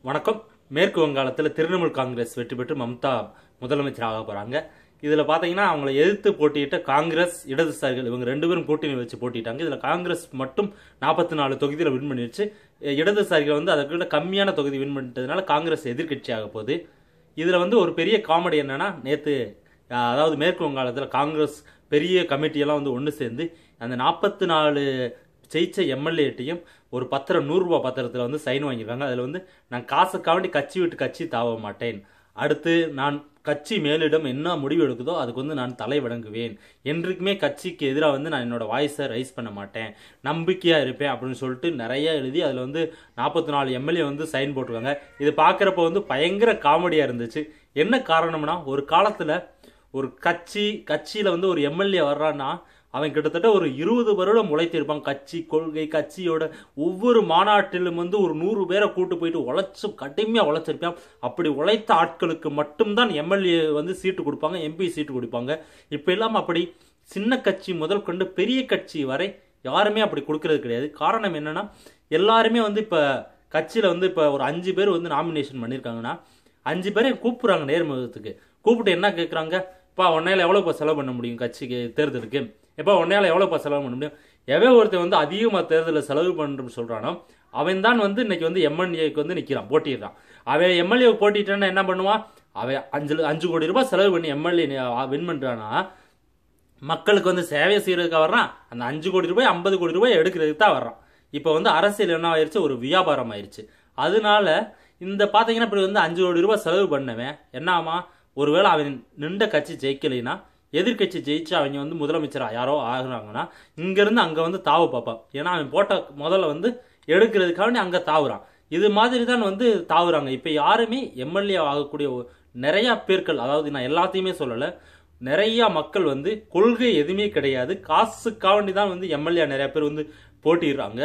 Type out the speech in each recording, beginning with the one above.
வணக்கம் மேற்கு வங்காளத்தில் திரிணாமுல் காங்கிரஸ் வெற்றி பெற்று மம்தா முதலமைச்சர் ஆக போறாங்க இதுல பாத்தீங்கன்னா அவங்கள எதிர்த்து போட்டியிட்ட காங்கிரஸ் இடதுசாரிகள் இவங்க ரெண்டு பேரும் கூட்டணி வச்சு போட்டிட்டாங்க இதுல காங்கிரஸ் மட்டும் நாற்பத்தி நாலு தொகுதியில வின் பண்ணிருச்சு இடதுசாரிகள் வந்து அதை விட கம்மியான தொகுதி வின் பண்ணிட்டதுனால காங்கிரஸ் எதிர்க்கட்சி ஆக போகுது இதுல வந்து ஒரு பெரிய காமெடி என்னன்னா நேத்து அஹ், அதாவது மேற்கு வங்காளத்தில் காங்கிரஸ் பெரிய கமிட்டியெல்லாம் வந்து ஒன்று சேர்ந்து அந்த நாற்பத்தி நாலு ஜெயிச்ச எம்எல்ஏட்டையும் ஒரு பத்திரம் நூறுரூவா பத்திரத்தில் வந்து சைன் வாங்கியிருக்காங்க அதில் வந்து நான் காசுக்காண்டி கட்சி விட்டு கட்சி தாவ மாட்டேன் அடுத்து நான் கட்சி மேலிடம் என்ன முடிவு எடுக்குதோ அதுக்கு வந்து நான் தலை வணங்குவேன் என்றைக்குமே கட்சிக்கு எதிராக வந்து நான் என்னோட வாய்ஸை ரைஸ் பண்ண மாட்டேன் நம்பிக்கையா இருப்பேன் அப்படின்னு சொல்லிட்டு நிறைய எழுதி அதில் வந்து நாற்பத்தி நாலு எம்எல்ஏ வந்து சைன் போட்டிருக்காங்க இது பார்க்குறப்ப வந்து பயங்கர காமெடியாக இருந்துச்சு என்ன காரணம்னா ஒரு காலத்தில் ஒரு கட்சி கட்சியில் வந்து ஒரு எம்எல்ஏ வர்றான்னா அவன் கிட்டத்தட்ட ஒரு இருபது வருடம் உழைத்திருப்பான் கட்சி கொள்கை கட்சியோட ஒவ்வொரு மாநாட்டிலும் வந்து ஒரு நூறு பேரை கூட்டு போயிட்டு உழைச்சு கடுமையாக உழைச்சிருப்பான் அப்படி உழைத்த ஆட்களுக்கு மட்டும்தான் எம்எல்ஏ வந்து சீட்டு கொடுப்பாங்க எம்பி சீட்டு கொடுப்பாங்க இப்போ இல்லாமல் அப்படி சின்ன கட்சி முதல் கொண்டு பெரிய கட்சி வரை யாருமே அப்படி கொடுக்கறது கிடையாது காரணம் என்னன்னா எல்லாருமே வந்து இப்போ கட்சியில் வந்து இப்போ ஒரு அஞ்சு பேர் வந்து நாமினேஷன் பண்ணியிருக்காங்கன்னா அஞ்சு பேரையும் கூப்பிடுறாங்க நேர்முகத்துக்கு கூப்பிட்டு என்ன கேட்குறாங்க இப்போ உன்னையில எவ்வளோப்பா செலவு பண்ண முடியும் கட்சிக்கு தேர்தலுக்கு எப்போ உன்னையால எவ்வளோப்பா செலவு பண்ண முடியும் எவன் ஒருத்தன் வந்து அதிகமாக தேர்தலில் செலவு பண்ணுறன்னு சொல்கிறானோ அவன் தான் வந்து இன்னைக்கு வந்து எம்எல்ஏக்கு வந்து நிற்கிறான் போட்டிடுறான் அவன் எம்எல்ஏ போட்டிட்டான்னா என்ன பண்ணுவான் அவன் அஞ்சு அஞ்சு கோடி ரூபாய் செலவு பண்ணி எம்எல்ஏ வின் பண்ணுறான்னா மக்களுக்கு வந்து சேவை செய்யறதுக்கு வர்றான் அந்த அஞ்சு கோடி ரூபாய் ஐம்பது கோடி ரூபாய் எடுக்கிறதுக்கு தான் வர்றான் இப்போ வந்து அரசியல் என்ன ஆயிருச்சு ஒரு வியாபாரம் ஆயிருச்சு அதனால இந்த பாத்தீங்கன்னா இப்படி வந்து அஞ்சு கோடி ரூபாய் செலவு பண்ணவன் என்ன ஆமா ஒருவேளை அவன் நின்ற கட்சி ஜெயிக்கலைன்னா எதிர்க்கட்சி ஜெயிச்சு அவங்க வந்து முதலமைச்சரா யாரோ ஆகுறாங்கன்னா இங்கிருந்து அங்க வந்து தாவு பார்ப்பான் ஏன்னா அவன் போட்ட முதல்ல வந்து எடுக்கிறதுக்காக அங்க தாவுறான் இது மாதிரி தான் வந்து தாவுறாங்க இப்ப யாருமே எம்எல்ஏ ஆகக்கூடிய ஒரு- நிறைய பேர்கள் அதாவது நான் எல்லாத்தையுமே சொல்லல நிறைய மக்கள் வந்து கொள்கை எதுவுமே கிடையாது காசுக்காண்டி தான் வந்து எம்எல்ஏ நிறைய பேர் வந்து போட்டிடுறாங்க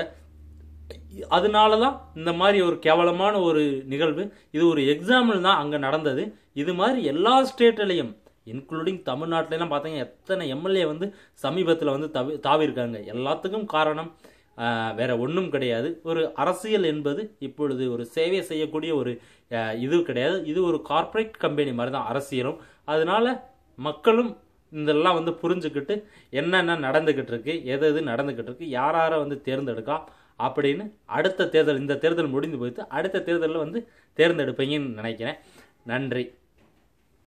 அதனால தான் இந்த மாதிரி ஒரு கேவலமான ஒரு நிகழ்வு இது ஒரு எக்ஸாம்பிள் தான் அங்கே நடந்தது இது மாதிரி எல்லா ஸ்டேட்லையும் இன்க்ளூடிங் தமிழ்நாட்டிலலாம் பார்த்தீங்கன்னா எத்தனை எம்எல்ஏ வந்து சமீபத்தில் வந்து தவி தாவிருக்காங்க எல்லாத்துக்கும் காரணம் ஆஹ், வேற ஒன்றும் கிடையாது ஒரு அரசியல் என்பது இப்பொழுது ஒரு சேவை செய்யக்கூடிய ஒரு ஆஹ், இது கிடையாது இது ஒரு கார்ப்பரேட் கம்பெனி மாதிரி தான் அரசியலும் அதனால மக்களும் இதெல்லாம் வந்து புரிஞ்சுக்கிட்டு என்னென்ன நடந்துகிட்டு இருக்கு எது எது நடந்துகிட்டு இருக்கு யார் யாரை வந்து தேர்ந்தெடுக்கலாம் அப்படின்னு அடுத்த தேர்தல் இந்த தேர்தல் முடிந்து போயிட்டு அடுத்த தேர்தலில் வந்து தேர்ந்தெடுப்பீங்கன்னு நினைக்கிறேன் நன்றி